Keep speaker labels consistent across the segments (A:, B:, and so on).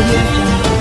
A: audio jungle.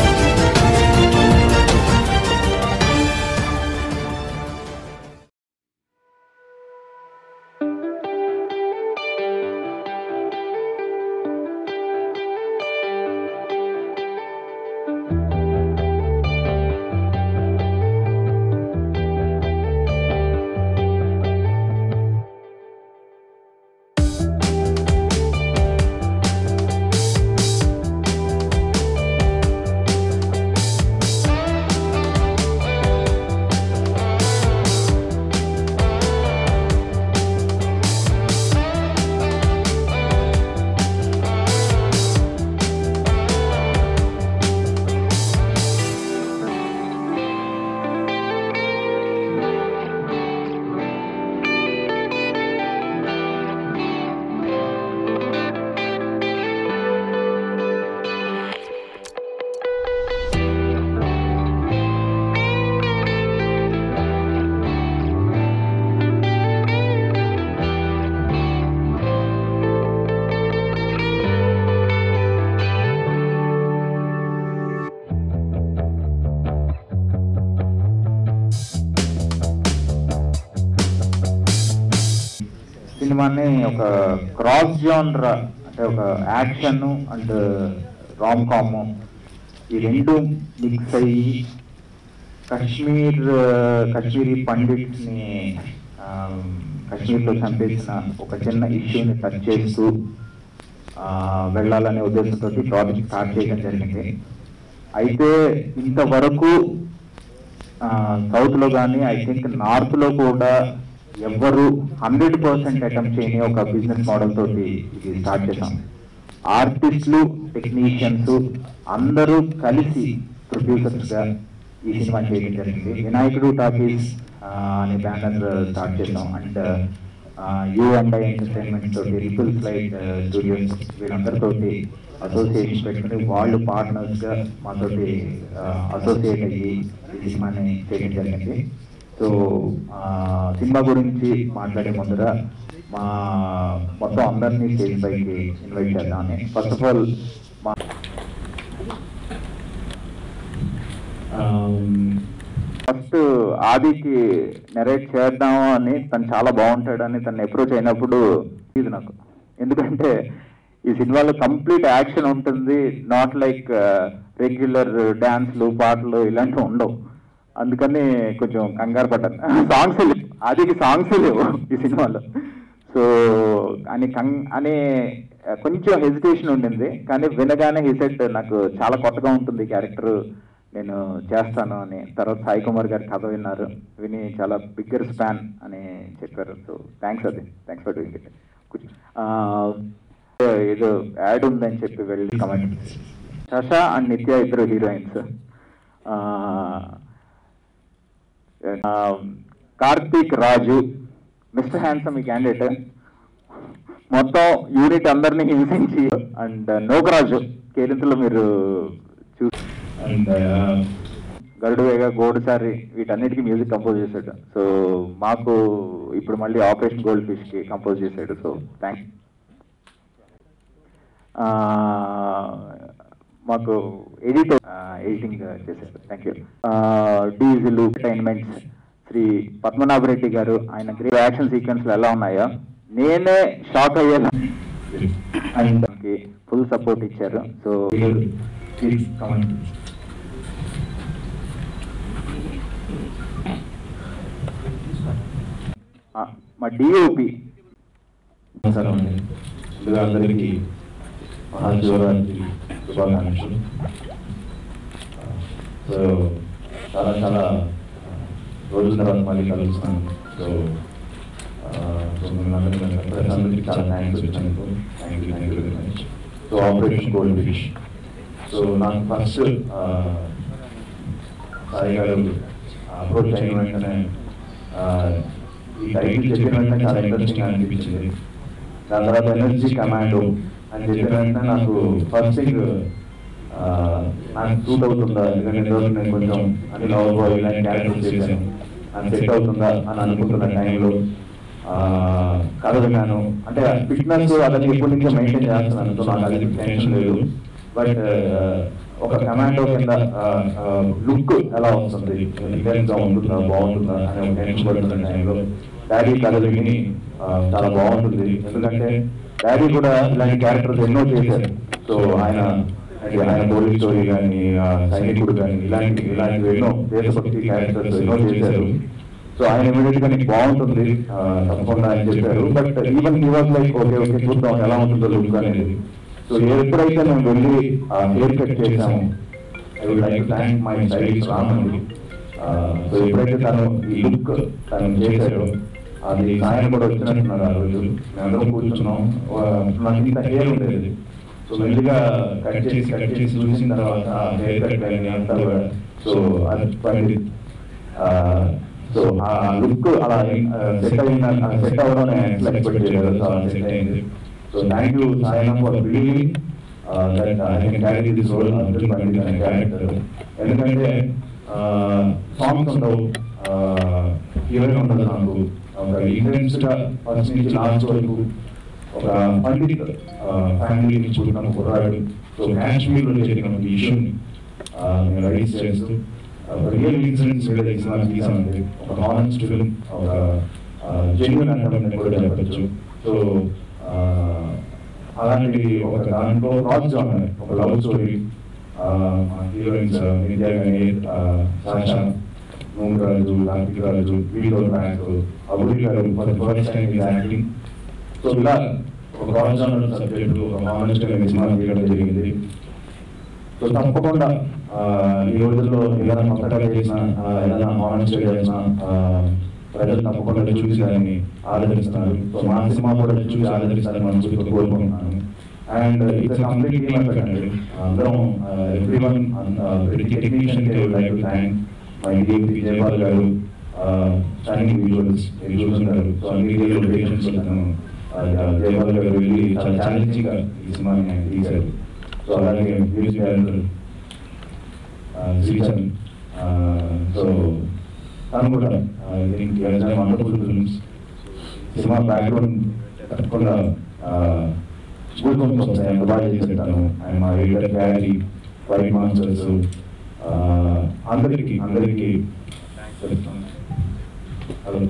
B: సినిమాని ఒక cross genre అంటే ఒక యాక్షన్ అండ్ రామ్ కామ్ ఈ రెండు మిక్స్ అయ్యి కశ్మీర్ కాశ్మీరీ పండిట్ని ఆ, కాశ్మీర్లో చంపేసిన ఒక చిన్న ఇష్యూని టచ్ చేస్తూ ఆ, వెళ్ళాలనే ఉద్దేశంతో ప్రాజెక్ట్ స్టార్ట్ చేయడం జరిగింది అయితే ఇంతవరకు సౌత్ లో కానీ ఐ థింక్ నార్త్ లో కూడా ఎవ్వరు హండ్రెడ్ పర్సెంట్ అటెంప్ట్ చేయని ఒక బిజినెస్ మోడల్ తోటి ఇది స్టార్ట్ చేసాం ఆర్టిస్టులు టెక్నీషియన్స్ అందరూ కలిసి ప్రొడ్యూసర్స్ గా ఈ సినిమా చేయడం జరిగింది వినాయకుడు టాకీస్ అనే బ్యానర్ స్టార్ట్ చేసాం and you and I entertainment తోటి రిపుల్ ఫ్లైట్ స్టూడియోస్ వీళ్ళందరితోటి అసోసియేషన్ పెట్టుకుని వాళ్ళు పార్ట్నర్స్ గా మాతోటి అసోసియేట్ అయ్యి ఈ సినిమాని చేయడం జరిగింది సో ఆ, సినిమా గురించి మాట్లాడే ముందర మా మొత్తం అందరినీ స్టేజ్ పైకి ఇన్వైట్ చేద్దామని ఫస్ట్ ఆఫ్ ఆల్ మా ఫస్ట్ ఆదికి నెరేట్ చేద్దాము అని తను చాలా బాగుంటాడని తను అప్రోచ్ అయినప్పుడు ఇది నాకు ఎందుకంటే ఈ సినిమాలో కంప్లీట్ యాక్షన్ ఉంటుంది నాట్ లైక్ రెగ్యులర్ డాన్స్లు పాటలు ఇలాంటివి ఉండవు అందుకని కొంచెం కంగారు పడ్డాను సాంగ్స్ లేవు ఆదికి సాంగ్స్ లేవు ఈ సినిమాలో సో అని కం అని కొంచెం హెజిటేషన్ ఉండింది కానీ వినగానే ఈ సెట్ నాకు చాలా కొత్తగా ఉంటుంది క్యారెక్టర్ నేను చేస్తాను అని తర్వాత సాయి కుమార్ గారి కథ విన్నారు విని చాలా బిగ్గర్ స్పాన్ అని చెప్పారు సో థ్యాంక్స్ అది థ్యాంక్స్ ఫర్ డూయింగ్ ఇట్ ఏదో యాడ్ ఉందని చెప్పి వెళ్ళి కమెంట్ శశ అండ్ నిత్య ఇద్దరు heroines Karthik Raju mister handsome ఈ క్యాండిడేట్ మొత్తం యూనిట్ అందరినీ హింసించి అండ్ నోకరాజు కేరింతలో మీరు చూ అండ్ గరుడువేగ గోడుసారి వీటన్నిటికీ మ్యూజిక్ కంపోజ్ చేశాడు సో మాకు ఇప్పుడు మళ్ళీ ఆపరేషన్ గోల్డ్ ఫిష్ కి కంపోజ్ చేశాడు సో థ్యాంక్స్ మాకు ఎడిట్ ఎడిటింగ్ చేశారు thank you diesel entertainments Shri Padmanabhareddy గారు ఆయన గ్రే యాక్షన్ సీక్వెన్స్లు ఎలా ఉన్నాయో నేనే షాక్ అయ్యాను అండ్ ఫుల్ సపోర్ట్ ఇచ్చారు సో మా డిఓపి
C: నమస్కారం అండి ముందుగా అందరికీ మహాశివరాత్రి శుభాకాంక్షలు సో చాలా చాలా రోజుల తర్వాత మళ్ళీ కలుస్తున్నాను సో సో మిమ్మల్ని అందరికీ ప్రతి చాలా థ్యాంక్స్ వచ్చినందుకు thank you thank you very much so operation gold fish so నాకు ఫస్ట్ సాయి గారు అప్రోచ్ అయిన వెంటనే ఆ, ఈ టైటిల్ చెప్పిన వెంటనే చాలా ఇంట్రెస్టింగ్ అనిపించింది దాని తర్వాత ఎనర్జీ కమాండో అని చెప్పిన వెంటనే నాకు ఫస్ట్ థింగ్ నాకు సూట్ అవుతుందా ఎందుకంటే ఇంతవరకు నేను కొంచెం అని లవ్ బాయ్ ఇలాంటి క్యారెక్టర్స్ చేశాను అది సెట్ అవుతుందా అని అనుకుంటున్న టైంలో కథ విన్నాను అంటే ఫిట్నెస్ అతనికి ఎప్పటి నుంచో మెయింటైన్ చేస్తున్నాను సో నాకు అది టెన్షన్ లేదు బట్ ఒక కమాండో కింద లుక్ ఎలా వస్తుంది ఇంటెన్స్ గా ఉంటుందా బాగుంటుందా అనే ఒక టెన్షన్ పడుతున్న టైంలో డాడీ కథ విని ఆ, చాలా బాగుంటుంది ఎందుకంటే డాడీ కూడా ఇలాంటి క్యారెక్టర్స్ ఎన్నో చేశారు సో ఆయన అంటే ఆయన పోలీస్ స్టోరీ కానీ సైనికుడు కానీ ఇలాంటి ఇలాంటివి ఎన్నో దేశభక్తి క్యారెక్టర్స్ ఎన్నో చేశారు సో ఆయన ఇమీడియట్ గా నీకు బాగుంటుంది ఆ, తప్పకుండా అని చెప్పారు but even he was like okay okay చూద్దాం ఎలా ఉంటుందో లుక్ అనేది సో ఎప్పుడైతే మేము వెళ్ళి హెయిర్ కట్ చేసాము I would like thank my stylist రామండి సో ఎప్పుడైతే తను ఈ లుక్ తను చేశారో అది ఆయన కూడా వచ్చినట్టున్నారు ఆ రోజు మేమందరం కూర్చున్నాం ఆ, నాకు ఇంత హెయిర్ ఉండేది సో మెల్లిగా కట్ చేసి కట్ చేసి చూసిన తర్వాత హెయిర్ కట్ కానీ అంతా కూడా సో అది పడింది సో ఆ లుక్ అలా సెట్ అయిన సెట్ అవ్వడం నేను ఎక్స్పెక్ట్ చేయలేదు సో అలా సెట్ అయింది సో థ్యాంక్ యూ సాయన for believing that I can carry this role Abdul Pandit అనే క్యారెక్టర్ ఎందుకంటే సాంగ్స్ ఉండవు హీరోయిన్ ఉండదు నాకు ఒక ఇంటెన్స్ గా ఫస్ట్ నుంచి లాస్ట్ వరకు ఒక పండిత్ ఫ్యామిలీ నుంచి పుట్టిన కుర్రాడు సో కాశ్మీర్లో జరిగిన ఒక ఇష్యూని నేను రైస్ చేస్తూ ఒక రియల్ ఇన్సిడెంట్స్ మీద ఈ సినిమా తీసామండి ఒక హానెస్ట్ ఫిల్మ్ ఒక జెన్యున్ అంటే కూడా చెప్పచ్చు సో అలాంటి ఒక దాంట్లో క్రాస్ జానర్ ఒక లవ్ స్టోరీ మా హీరోయిన్స్ విద్యా కానీ సాషా నూనరాజు కార్తిక్ రాజు వీడియో బ్యాంక్ అబుడి గారు for first time is acting so ఇలా ఒక క్రాస్ జానర్ సబ్జెక్ట్ ఒక హానెస్ట్ గా సినిమా తీయడం జరిగింది సో తప్పకుండా ఆ, ఈ రోజుల్లో ఏదైనా కొత్తగా చేసిన ఆ, ఏదైనా హానెస్ట్ చేసిన ఆ, ప్రజలు తప్పకుండా చూసి దాన్ని ఆదరిస్తున్నారు సో మా సినిమా కూడా చూసి ఆదరిస్తారని మనసు కోరుకుంటున్నాను and it's complete team effect అండి అందరం ఎవ్రీ వన్ ప్రతి technician like to thank my DMP Jayapal గారు స్టాండింగ్ విజువల్స్ మీరు చూస్తున్నారు సో అన్ని లొకేషన్స్ తను జయపాల్ గారు వెళ్ళి చాలా ఛాలెంజింగ్ గా ఈ సినిమాని ఆయన తీశారు సో అలాగే మ్యూజిక్ డైరెక్టర్ శ్రీచంద్ సో తను కూడా దీనికి వండర్ఫుల్ ఫిల్మ్స్ సినిమా బ్యాక్గ్రౌండ్ తప్పకుండా గూడ్ బంప్స్ వస్తాయి అంత బాగా చేసేటాను ఆయన మా ఎడిటర్ గ్యాలరీ వైట్ మాస్టర్స్ అందరికీ అందరికీ హలో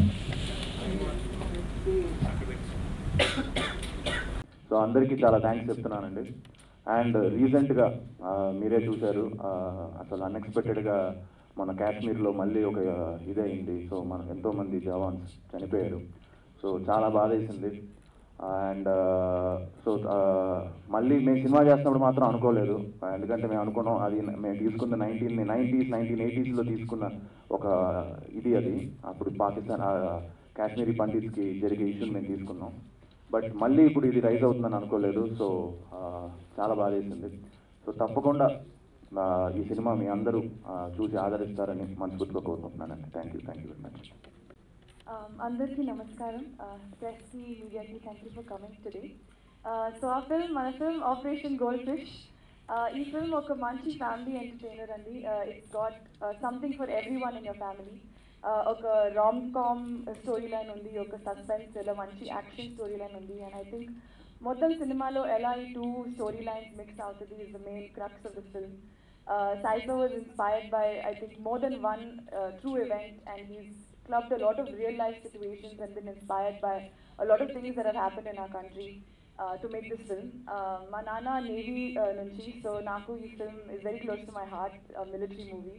C: సో అందరికీ చాలా థ్యాంక్స్ చెప్తున్నానండి అండ్ రీసెంట్గా మీరే చూశారు ఆ, అసలు అన్ఎక్స్పెక్టెడ్గా మన కాశ్మీర్లో మళ్ళీ ఒక ఇదైంది సో మన ఎంతోమంది జవాన్స్ చనిపోయారు సో చాలా బాధ వేసింది అండ్ సో మళ్ళీ మేము సినిమా చేస్తున్నప్పుడు మాత్రం అనుకోలేదు ఎందుకంటే మేము అనుకున్నాం అది మేము తీసుకున్న నైన్టీన్ నైంటీస్ నైన్టీన్ ఎయిటీస్లో తీసుకున్న ఒక ఇది అది అప్పుడు పాకిస్తాన్ ఆ, కాశ్మీరీ పండిట్స్కి జరిగే ఇష్యూని మేము తీసుకున్నాం బట్ మళ్ళీ ఇప్పుడు ఇది రైజ్ అవుతుందని అనుకోలేదు సో ఆ, చాలా బాధ వేసింది సో తప్పకుండా ఆ, ఈ సినిమా మీ అందరూ ఆ, చూసి ఆదరిస్తారని మనస్ఫూర్తిగా కోరుకుంటున్నానండి thank you thank you very much
A: Um, అందరికీ నమస్కారం ప్రెస్కి మీడియాకి thank you for coming today so ఆ ఫిల్మ్ మన ఫిల్మ్ ఆపరేషన్ గోల్డ్ ఫిష్ ఈ ఫిల్మ్ ఒక మంచి ఫ్యామిలీ ఎంటర్టైనర్ అండి it's got something for every one in your family ఒక రామ్ కామ్ స్టోరీ లైన్ ఉంది ఒక సస్పెన్స్ ఇలా మంచి యాక్షన్ స్టోరీ లైన్ ఉంది అండ్ ఐ థింక్ మొత్తం సినిమాలో ఎలా ఈ టూ స్టోరీ లైన్స్ మిక్స్ అవుతుంది is the main crux of the film uh, Saifa was inspired by, I think, more than one uh, true event, and he's clubbed a lot of real life situations and been inspired by a lot of things that have happened in our country uh, to make this film. Uh, మా నాన్న navy నుంచి so నాకు ఈ film is very close to my heart military movie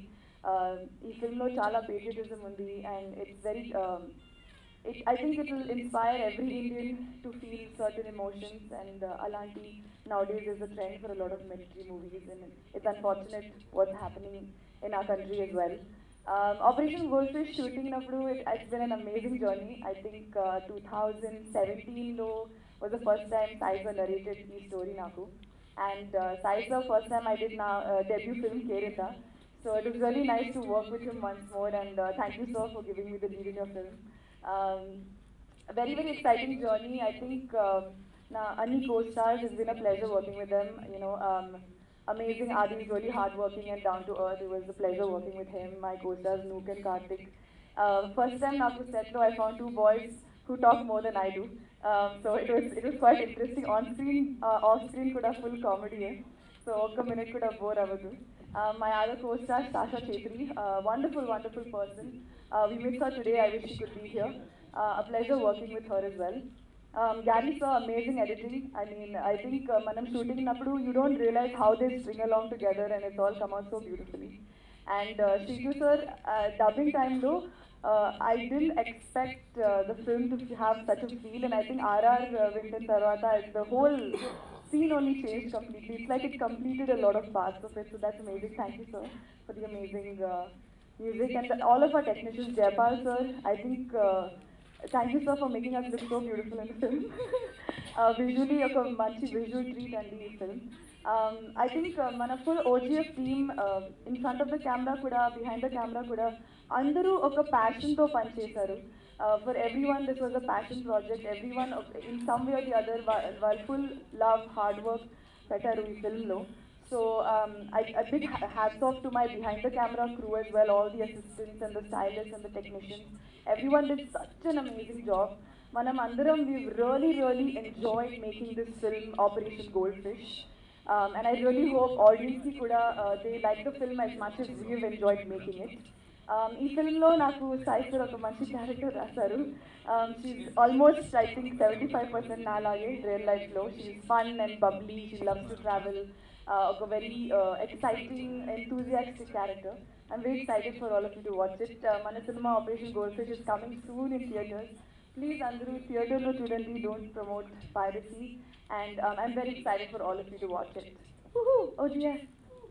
A: ఈ ఫిల్మ్లో చాలా patriotism ఉంది and it's very it, I think it will inspire every Indian to feel certain emotions, and uh, Alanti nowadays is a trend for a lot of military movies, and it's unfortunate what's happening in our country as well. Um, Operation Goldfish shooting Navru, it, it's been an amazing journey. I think uh, 2017 lo was the first time Saifa narrated the story Naku. And uh, Saifa, first time I did now uh, debut film Kerala. So it was really nice to work with him once more, and uh, thank you, sir, for giving me the lead in your film. Um, a very, very exciting journey. I think um, now, Ani co-stars, it's been a pleasure working with them. You know, um, amazing Adi is really hardworking and down to earth. It was a pleasure working with him. My co-stars Nook and Karthik. Uh, first time Naku set though, I found two boys who talk more than I do. Um, so it was it was quite interesting. On screen, uh, off screen, could have full comedy. Eh? So ఒక్క minute కూడా bore అవ్వదు my other co star Sasha Chhetri wonderful wonderful person we miss her today I wish she could be here a pleasure working with her is well Um, Gary saw amazing editing. I mean, I think uh, Manam shooting Napadu, you don't realize how they string along together and it's all come out so beautifully. And uh, Shitu sir, uh, dubbing time though, uh, I didn't expect uh, the film to have such a feel and I think RR uh, Vinton Tarvata, the whole scene only changed completely. It's like it completed a lot of parts of it, so that's amazing. Thank you sir for the amazing uh, music and the, all of our technicians, Jayapal sir, I think uh, thank you sir for making us look so beautiful in film visually ఒక మంచి visual treat అండి ఈ film I think మన full OGF team in front of the camera కూడా behind the camera కూడా అందరూ ఒక ప్యాషన్తో పనిచేశారు for every one this was a passion project every one in some way the other వాళ్ళ ఫుల్ లవ్ హార్డ్ వర్క్ పెట్టారు ఈ ఫిల్మ్లో So um, I, a big ha- hats off to my behind the camera crew as well, all the assistants and the stylists and the technicians. Everyone did such an amazing job. Manam Andaram, we've really, really enjoyed making this film, Operation Goldfish. Um, and I really hope audience kuda uh, they like the film as much as we've enjoyed making it. Um, ఈ ఫిల్మ్లో నాకు Sai sir ఒక మంచి character రాశారు she's almost I think seventy five percent నాలాగే real లైఫ్లో she's fun and bubbly she loves to travel ఒక very exciting enthusiastic character I'm very excited for all of you to watch it మన సినిమా operation gold fish is coming soon in theatres please అందరూ థియేటర్లో చూడండి don't promote piracy and I'm very excited for all of you to watch it ఓ జియర్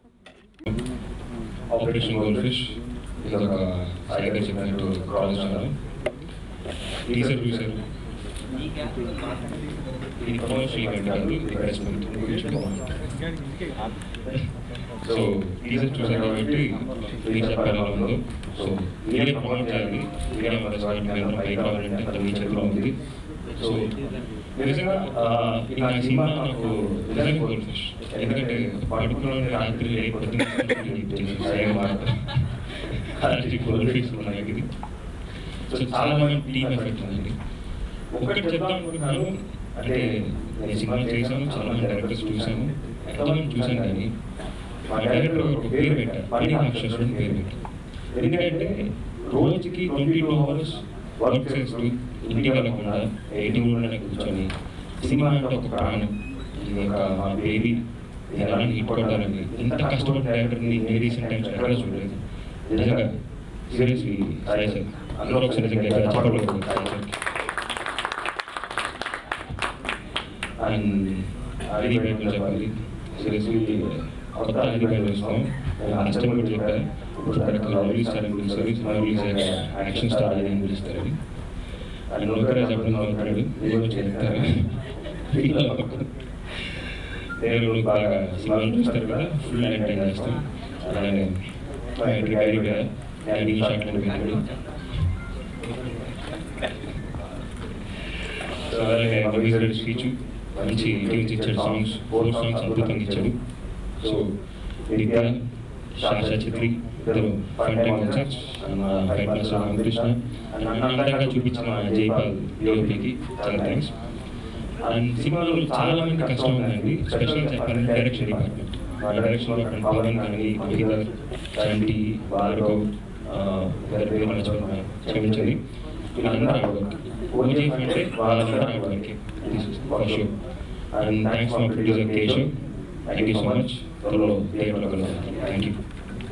D: operation gold fish ఇది ఒక సాయిగా చెప్పినట్టు క్రాస్ ఛానల్ టీజర్ చూశారు ఇది ప్రమోషన్ ఈవెంట్ కాదు అడ్వర్టైజ్మెంట్ గురించి సో టీజర్ చూసారు కాబట్టి టీజర్ ఎలా ఉందో సో మీరే ప్రమోట్ చేయాలి మీరే మన సార్ మీద పైకి రావాలంటే అది మీ చేతిలో ఉంది సో నిజంగా ఆ, ఇది నా సినిమా నాకు నిజంగా గోల్డ్ ఫిష్ ఎందుకంటే పడుకున్న రాత్రి లేకపోతే సరిగా మాట అలాంటి గోల్డ్ ఫిష్ ఉన్నాయి ఇది సో చాలా మంది టీమ్ ఎఫెక్ట్ ఉంది ఒకటి చెప్దాం అనుకుంటున్నాను అంటే నేను సినిమా చేశాను చాలా మంది డైరెక్టర్స్ చూశాను ఎంతమంది చూశాను కానీ మా డైరెక్టర్ ఒక పేరు పెట్టారు పని అక్షరం పేరు పెట్టారు ఎందుకంటే రోజుకి ట్వంటీ టూ అవర్స్ వర్క్ చేస్తూ ఇంటికి వెళ్ళకుండా ఎయిటింగ్ రూమ్లోనే కూర్చొని సినిమా అంటే ఒక ప్రాణం ఇది ఒక మా బేబీ ఇది ఎలా హిట్ కొట్టాలని ఇంత కష్టపడిన డైరెక్టర్ని ఏ రీసెంట్ టైమ్స్ ఎక్కడ చూడలేదు నిజంగా సీరియస్లీ సాయి సార్ అందరూ ఒకసారి నిజంగా చప్పట్లు కొట్టుకోండి సాయి సార్కి. అండ్ అది బయట చెప్పాలి సీరియస్లీ కొత్త అది బయట వేస్తాం లాస్ట్ టైం కూడా చెప్పారు ఇప్పుడు తనకు లవ్లీ స్టార్ అని పిలుస్తారు సినిమా రిలీజ్ యాక్షన్ స్టార్ అది అని పిలుస్తారు అది అండ్ నోకరే చెప్పడం నోకరాడు ఏదో చేస్తారు నేను బాగా సినిమాలు చూస్తారు కదా ఫుల్ ఎంటర్టైన్ చేస్తాం అలానే మా ఇంటి డైరీ కూడా డాడీ షాట్లో పెట్టాడు సో అలాగే అభిజుడు స్పీచ్ మంచి లిరిక్స్ ఇచ్చాడు సాంగ్స్ ఫోర్ సాంగ్స్ అద్భుతంగా ఇచ్చాడు సో విద్య శాషా చిత్రి ఇద్దరు ఫైన్ టైం వచ్చారు ఫైట్ మాస్టర్ రామకృష్ణ అండ్ నన్ను అందంగా చూపించిన మా జైపాల్ డిఓపికి చాలా థ్యాంక్స్ అండ్ సినిమాలో చాలా మంది కష్టం ఉందండి స్పెషల్ చెప్పాలంటే డైరెక్షన్ డిపార్ట్మెంట్ మా డైరెక్షన్లో అక్కడ పవన్ కానీ మహిళర్ చంటి భార్గవ్ గారి పేరు మర్చిపోయినా క్షమించండి వీళ్ళందరూ ఆడవాళ్ళకి ఓజీ అంటే వాళ్ళందరూ ఆడవాళ్ళకి ఫర్ షూర్ అండ్ థ్యాంక్స్ మా producer Keshav thank you so much త్వరలో థియేటర్లో కలుద్దాం thank you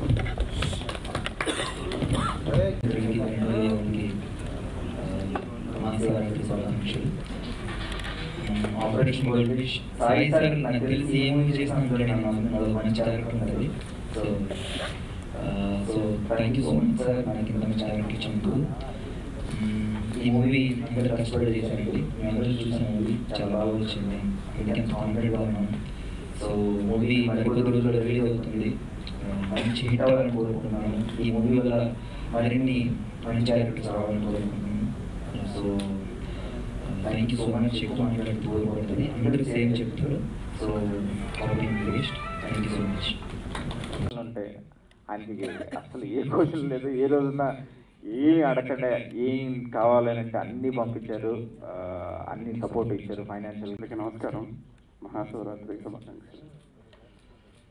E: operation gold fish Sai sir నాకు తెలిసి ఏ మూవీ చేసినా కూడా నన్ను నాలో మంచి క్యారెక్టర్ ఉన్నది so so thank you so much sir నాకు ఇంత మంచి క్యారెక్టర్ ఇచ్చినందుకు మ్మ్, ఈ మూవీ అందరూ కష్టపడి చేశానండి మేము అందరూ చూసిన మూవీ చాలా బాగా వచ్చింది ఇంకెంత కాన్ఫిడెంట్గా ఉన్నాను సో మూవీ మరికొద్ది రోజుల్లో రిలీజ్ అవుతుంది ఆ, మంచి హిట్ అవ్వాలని కోరుకుంటున్నాను ఈ మూవీ వల్ల మరిన్ని మంచి క్యారెక్టర్స్ రావాలని కోరుకుంటున్నాను so thank you so much ఎక్కువ మాట్లాడుతూ కోరుకుంటుంది అందరికీ సేమ్ చెప్తారు సో కాబట్టి waste thank you so much
B: అంటే ఆయనకి అసలు ఏ క్వశ్చన్ లేదు ఏ రోజున ఏం అడగండి ఏం కావాలని అంటే అన్నీ పంపించారు ఆ, అన్ని సపోర్ట్ ఇచ్చారు ఫైనాన్షియల్
F: అందరికీ నమస్కారం మహాశివరాత్రి శుభాకాంక్షలు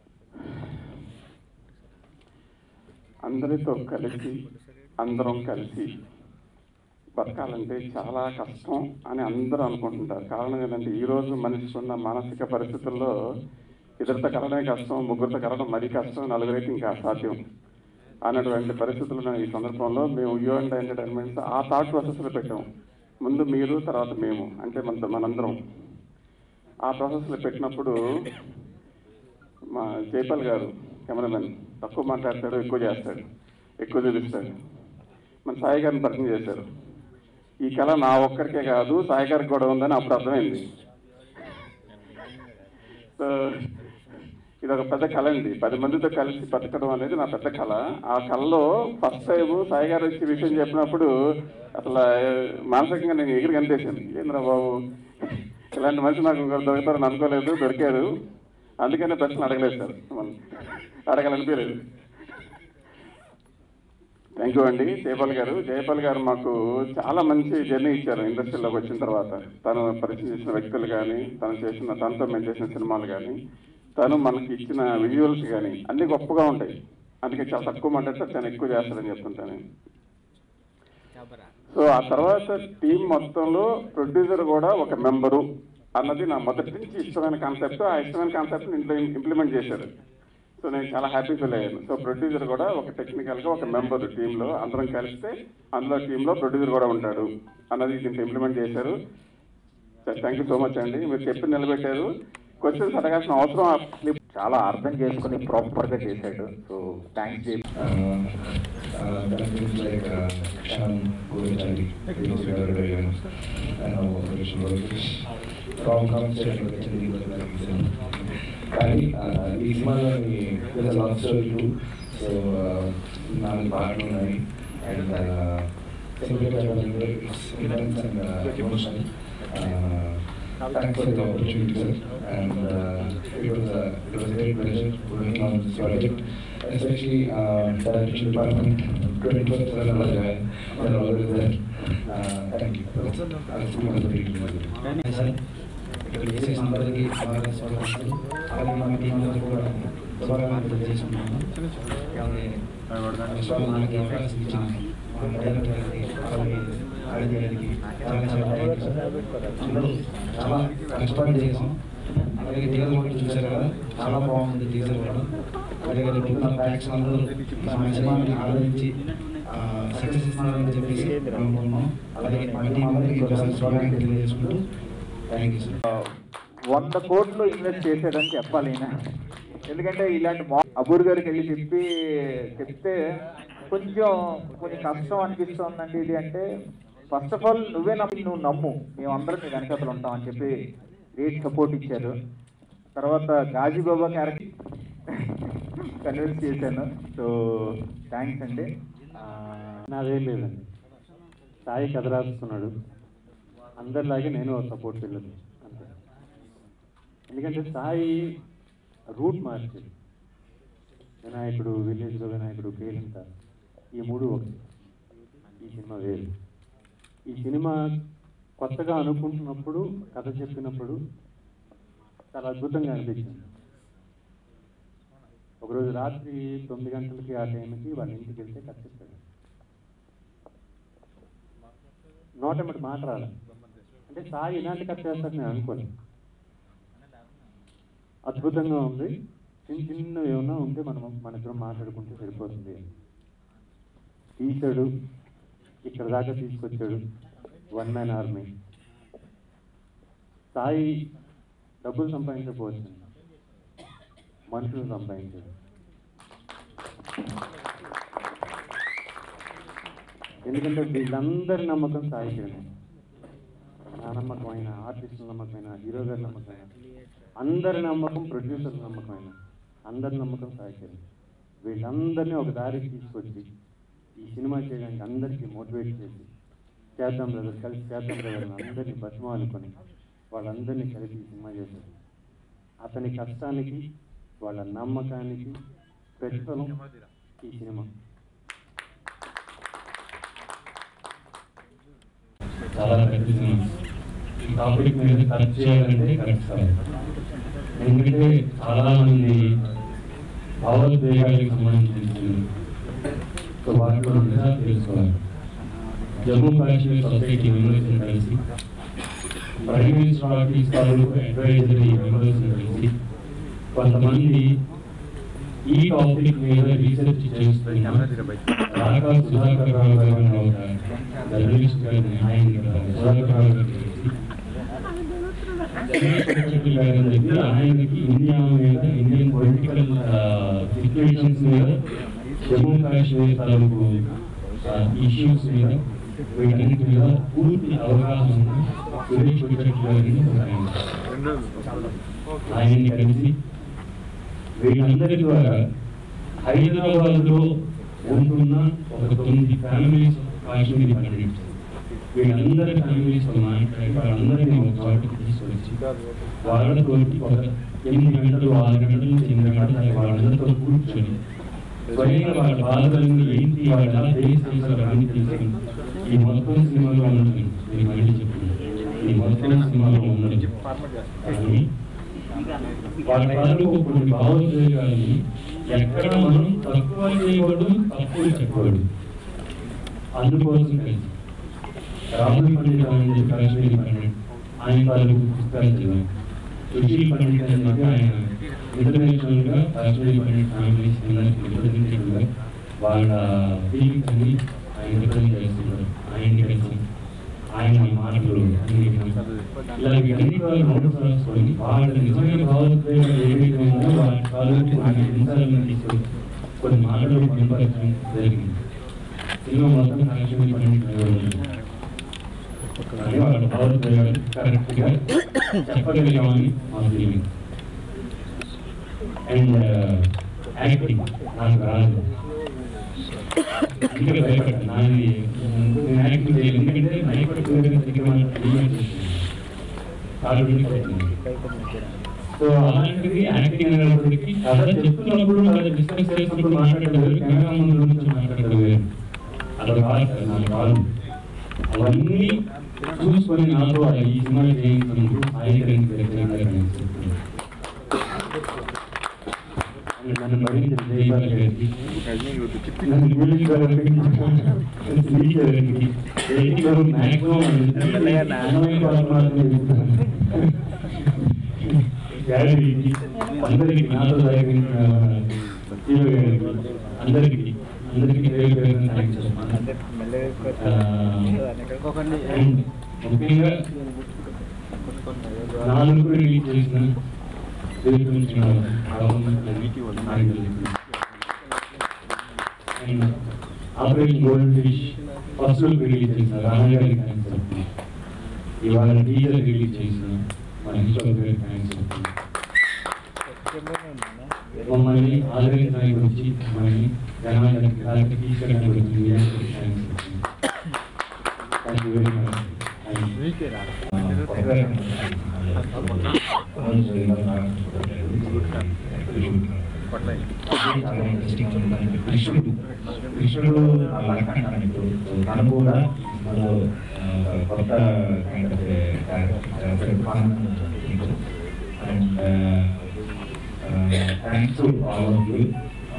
F: అందరితో కలిసి అందరం కలిసి బతకాలంటే చాలా కష్టం అని అందరూ అనుకుంటుంటారు కారణం ఏంటంటే ఈరోజు మనిషికి ఉన్న మానసిక పరిస్థితుల్లో ఇద్దరితో కలడమే కష్టం ముగ్గురితో కలడం మరీ కష్టం నలుగురైతే ఇంకా అసాధ్యం అన్నటువంటి పరిస్థితుల్లో ఈ సందర్భంలో మేము యూ అండ్ ఎంటర్టైన్మెంట్స్ ఆ థాట్ ప్రాసెస్లో పెట్టాం ముందు మీరు తర్వాత మేము అంటే మన మనందరం ఆ ప్రాసెస్లో పెట్టినప్పుడు మా జైపాల్ గారు కెమెరామెన్ తక్కువ మాట్లాడతాడు ఎక్కువ చేస్తాడు ఎక్కువ చూపిస్తాడు మన సాయి గారిని పరిచయం చేశారు ఈ కళ నా ఒక్కరికే కాదు సాయి గారికి కూడా ఉందని అప్పుడు అర్థమైంది సో ఇది ఒక పెద్ద కళ అండి పది మందితో కలిసి బతకడం అనేది నా పెద్ద కళ ఆ కళలో ఫస్ట్ టైం సాయి గారు వచ్చి విషయం చెప్పినప్పుడు అసలు మానసికంగా నేను ఎగిరి కనిపించాను ఏంద్రా బాబు ఇలాంటి మనిషి నాకు ఇంకొకరు దొరుకుతారని అనుకోలేదు దొరికారు అందుకనే ప్రశ్న అడగలేదు సార్ అడగాలనిపించలేదు థ్యాంక్ యూ అండి జయపాల్ గారు జయపాల్ గారు మాకు చాలా మంచి జర్నీ ఇచ్చారు ఇండస్ట్రీలోకి వచ్చిన తర్వాత తను పరిచయం చేసిన వ్యక్తులు కానీ తను చేసిన తనతో మేము చేసిన సినిమాలు కానీ తను మనకి ఇచ్చిన విజువల్స్ కానీ అన్ని గొప్పగా ఉంటాయి అందుకే చాలా తక్కువ మాట్లాడితే తను ఎక్కువ చేస్తాడని చెప్తుంటాను సో ఆ తర్వాత టీం మొత్తంలో ప్రొడ్యూసర్ కూడా ఒక మెంబరు అన్నది నా మొదటి నుంచి ఇష్టమైన కాన్సెప్ట్ ఆ ఇష్టమైన కాన్సెప్ట్ ఇంట్లో ఇంప్లిమెంట్ చేశారు సో నేను చాలా హ్యాపీ ఫీల్ అయ్యాను సో ప్రొడ్యూసర్ కూడా ఒక టెక్నికల్గా ఒక మెంబర్ టీంలో అందరం కలిస్తే అందులో టీంలో ప్రొడ్యూసర్ కూడా ఉంటాడు అన్నది దీంట్లో ఇంప్లిమెంట్ చేశారు థ్యాంక్ యూ సో మచ్ అండి మీరు చెప్పి నిలబెట్టారు క్వశ్చన్స్ అడగాల్సిన అవసరం ఆ clip
B: చాలా అర్థం చేసుకుని ప్రాపర్గా చేశాడు సో థ్యాంక్స్
D: కరెక్ట్ లైక్ క్షణం గోవించాలి రామ్ కామ్ కానీ ఈ సినిమాలో లవ్ స్టోరీ టూ సో నాలుగు పాటలు ఉన్నాయి and intense and emotion Thanks for the opportunity, sir. And uh, it was a it was a great pleasure working on this project, especially uh, direction department. Twenty four seven hours they're always there. Uh, thank you. I'll see you on the video.
E: Sir ఇక్కడ చేసే అందరికీ బాగా స్వాగతం అలాగే మన team అందరూ కూడా స్వాగతం తెలియజేస్తున్నాము అలాగే విశ్వాలు మనకి అవకాశం ఇచ్చిన మన డైరెక్టర్ గారికి అలాగే ఆడియో గారికి చాలా చాలా థ్యాంక్ యూ సార్ అందరూ చాలా కష్టపడి చేసాం అలాగే టీజర్ కూడా చూశారు కదా చాలా బాగుంది టీజర్ కూడా అలాగే రేపు ఉన్న ప్యాక్స్ అందరూ మన సినిమాని ఆదరించి సక్సెస్ ఇస్తున్నారని చెప్పేసి అనుకుంటున్నాం అలాగే మన టీం అందరికీ ఒకసారి స్వాగతం తెలియజేసుకుంటూ థ్యాంక్ యూ సార్
B: వంద కోట్లు ఇన్వెస్ట్ చేశాడని చెప్పాలి ఈయన ఎందుకంటే ఇలాంటి మా అబూర్ గారికి వెళ్ళి చెప్పి చెప్తే కొంచెం కొంచెం కష్టం అనిపిస్తుందండి ఇది అంటే ఫస్ట్ ఆఫ్ ఆల్ నువ్వే నమ్మి నువ్వు నమ్ము మేమందరం నీ వెనకతలు ఉంటాం అని చెప్పి గ్రేట్ సపోర్ట్ ఇచ్చారు తర్వాత గాజీ బాబా క్యారెక్టర్ కన్విన్స్ చేశాను సో థ్యాంక్స్ అండి ఆ,
G: నాదేం లేదండి సాయి కథ రాస్తున్నాడు అందరిలాగే నేను సపోర్ట్ వెళ్ళదు అంతే ఎందుకంటే సాయి రూట్ మార్చాడు వినాయకుడు విలేజ్లో వినాయకుడు కేలింత ఈ మూడు ఒకటి ఈ సినిమా వేరు ఈ సినిమా కొత్తగా అనుకుంటున్నప్పుడు కథ చెప్పినప్పుడు చాలా అద్భుతంగా అనిపించింది ఒకరోజు రాత్రి తొమ్మిది గంటలకి ఆ టైంకి వాళ్ళ ఇంటికి వెళ్తే కథ చెప్పాడు నోటెమ్మటి మాట రాలే అంటే సాయి ఇలాంటి కథ చేస్తాడు నేను అనుకోను అద్భుతంగా ఉంది చిన్న చిన్న ఏమన్నా ఉంటే మనం మన ఇద్దరం మాట్లాడుకుంటే సరిపోతుంది తీశాడు ఇక్కడ దాకా తీసుకొచ్చాడు వన్ మ్యాన్ ఆర్మీ సాయి డబ్బులు సంపాదించకపోవచ్చు మనుషులు సంపాదించాడు ఎందుకంటే వీళ్ళందరి నమ్మకం సాయి కిరణ్ నా నమ్మకమైన ఆర్టిస్టుల నమ్మకమైన హీరో గారి నమ్మకమైన అందరి నమ్మకం ప్రొడ్యూసర్ నమ్మకమైన అందరి నమ్మకం సాయి కిరణ్ వీళ్ళందరినీ ఒక దారికి తీసుకొచ్చి ఈ సినిమా చేయడానికి అందరికీ మోటివేట్ చేసి చేద్దాం బ్రదర్ కలిసి చేద్దాం బ్రదర్ అందరినీ బతిమా అనుకొని వాళ్ళందరినీ కలిసి ఈ సినిమా చేశారు అతని కష్టానికి వాళ్ళ నమ్మకానికి ప్రతిఫలం ఈ సినిమా
D: చాలా పెద్ద సినిమా ఈ టాపిక్ మీద టచ్ చేయాలంటే కష్టం ఎందుకంటే చాలా మంది భావోద్వేగాలకు సంబంధించిన సో వాటిలో నిజాలు తెలుసుకోవాలి జమ్మూ కాశ్మీర్ సొసైటీ మెంబర్స్ కలిసి ప్రైమ్ మినిస్టర్ ఆఫీస్ తాలూకు అడ్వైజరీ మెంబర్స్ కలిసి కొంతమంది ఈ టాపిక్ మీద రీసెర్చ్ చేస్తున్న రాకా సుధాకర్ రావు గారు అనే ఒక జర్నలిస్ట్ గారిని ఆయన సుధాకర్ రావు గారు కలిసి సెక్రటరీ గారు అని చెప్పి ఆయనకి ఇండియా మీద ఇండియన్ పొలిటికల్ సిచ్యువేషన్స్ మీద జమ్మూ కాశ్మీర్ తాలూకు ఇష్యూస్ మీద వీటన్నిటి మీద పూర్తి అవగాహన ఉన్న సురేష్ వెంకట్ గారిని ఒక ఆయన. ఆయన్ని కలిసి వీళ్ళందరి ద్వారా హైదరాబాద్ లో ఉంటున్న ఒక తొమ్మిది ఫ్యామిలీస్ కాశ్మీరీ పండిట్స్ వీళ్ళందరి ఫ్యామిలీస్ తో మాట్లాడి వాళ్ళందరినీ ఒక చోటకి తీసుకొచ్చి వాళ్ళతోటి ఒక ఎనిమిది గంటలు ఆరు గంటల నుంచి ఎనిమిది గంటలు వాళ్ళందరితో కూర్చొని స్వయంగా వాళ్ళ బాధలను ఏంటి వాళ్ళు ఎలా ఫేస్ చేశారు అన్ని తీసుకుని ఈ మొత్తం సినిమాలో ఉన్నది నేను మళ్ళీ చెప్తున్నాను ఈ మొత్తం సినిమాలో ఉన్నది కానీ వాళ్ళ తాలూకు కొన్ని భావోద్వేగాలని ఎక్కడ మనం తక్కువ చేయకూడదు తక్కువ చెప్పకూడదు అందుకోసం కలిసి రాహుల్ పండిట్ అని చెప్పి కాశ్మీరీ పండిట్ ఆయన తాలూకు పుస్తకాలు చదివాం సుశీల్ పండిట్ అని చెప్పి ఆయన ఇంటర్నేషనల్ గా కాశ్మీరీ పండిట్ ఫ్యామిలీస్ అందరికి రిప్రజెంటేటివ్ గా వాళ్ళ ఫీలింగ్స్ అన్ని ఆయన రిప్రజెంట్ చేస్తున్నారు ఆయన్ని కలిసి ఆయన మాటలు అన్ని విన్నాం. ఇలా ఇవన్నీ వాళ్ళు నోట్స్ రాసుకొని వాళ్ళ నిజమైన భావోద్వేగాలు ఏవైతే ఉన్నాయో వాటి తాలూకు కొన్ని అంశాలను తీసుకొని కొన్ని మాటలు కనపరచడం జరిగింది సినిమా మొత్తం కాశ్మీరీ పండిట్ కానీ వాళ్ళ భావోద్వేగాలు కరెక్ట్ గా చెప్పగలిగామని మా ఫీలింగ్ అండ్ యాక్టింగ్ నాకు రాదు ఇంకా భయపడ్డాను నాది నేను యాక్టింగ్ చేయలేదు ఎందుకంటే భయపడుతుంది దగ్గర మనం డిమాండ్ చేస్తుంది కాబట్టి సో అలాంటిది యాక్టింగ్ అనేటప్పటికి కథ చెప్తున్నప్పుడు కథ డిస్కస్ చేసినప్పుడు మాట్లాడడం వేరు కెమెరా ముందు నుంచి మాట్లాడడం వేరు అలా కాదు సార్ నాకు కాదు అవన్నీ చూసుకొని నాతో ఈ సినిమా చేయించినందుకు సాయికరించి నన్ను భరించిన జయపాల్ గారికి నన్ను మ్యూజిక్ గారికి శ్రీ గారికి ఎయిటీ గారు మ్యాక్సిమం అన్నమయ్య గారు మాత్రమే చెప్తాను గ్యాలరీకి అందరికి నాతో సహకరించిన హీరో గారికి అందరికి అందరికి పేరు పేరు థ్యాంక్స్ అండ్ ముఖ్యంగా నాలుగు రిలీజ్ చేసిన operation gold fish first look release చేసిన రాణా గారికి థ్యాంక్స్ చెప్తున్నాను ఇవాళ టీజర్ రిలీజ్ చేసిన మహేష్ బాబు గారికి థ్యాంక్స్ చెప్తున్నాను మమ్మల్ని ఆదరించడానికి వచ్చి మమ్మల్ని జనానికి దానికి తీసుకెళ్ళడానికి వచ్చి మీ అందరికీ థ్యాంక్స్ చెప్తున్నాను థ్యాంక్ యూ వెరీ మచ్
E: కృష్ణుడు కృష్ణుడు లక్ష్మణ్ ఇప్పుడు తను కూడా మనలో కొత్త and thanks to all of you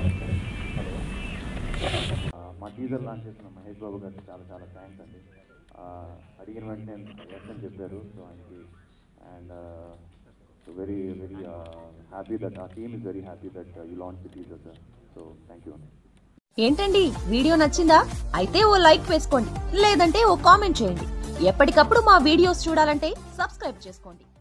B: మా టీజర్ లాంచ్ చేసిన మహేష్ బాబు గారికి చాలా చాలా థ్యాంక్స్ అండి ఆ, అడిగిన వెంటనే ఎస్ అని చెప్పారు సో ఆయనకి and very very happy that uh team is very happy that you launch the teaser sir so thank you అండి
H: ఏంటండి వీడియో నచ్చిందా అయితే ఓ లైక్ వేసుకోండి లేదంటే ఓ కామెంట్ చేయండి ఎప్పటికప్పుడు మా వీడియోస్ చూడాలంటే సబ్స్క్రైబ్ చేసుకోండి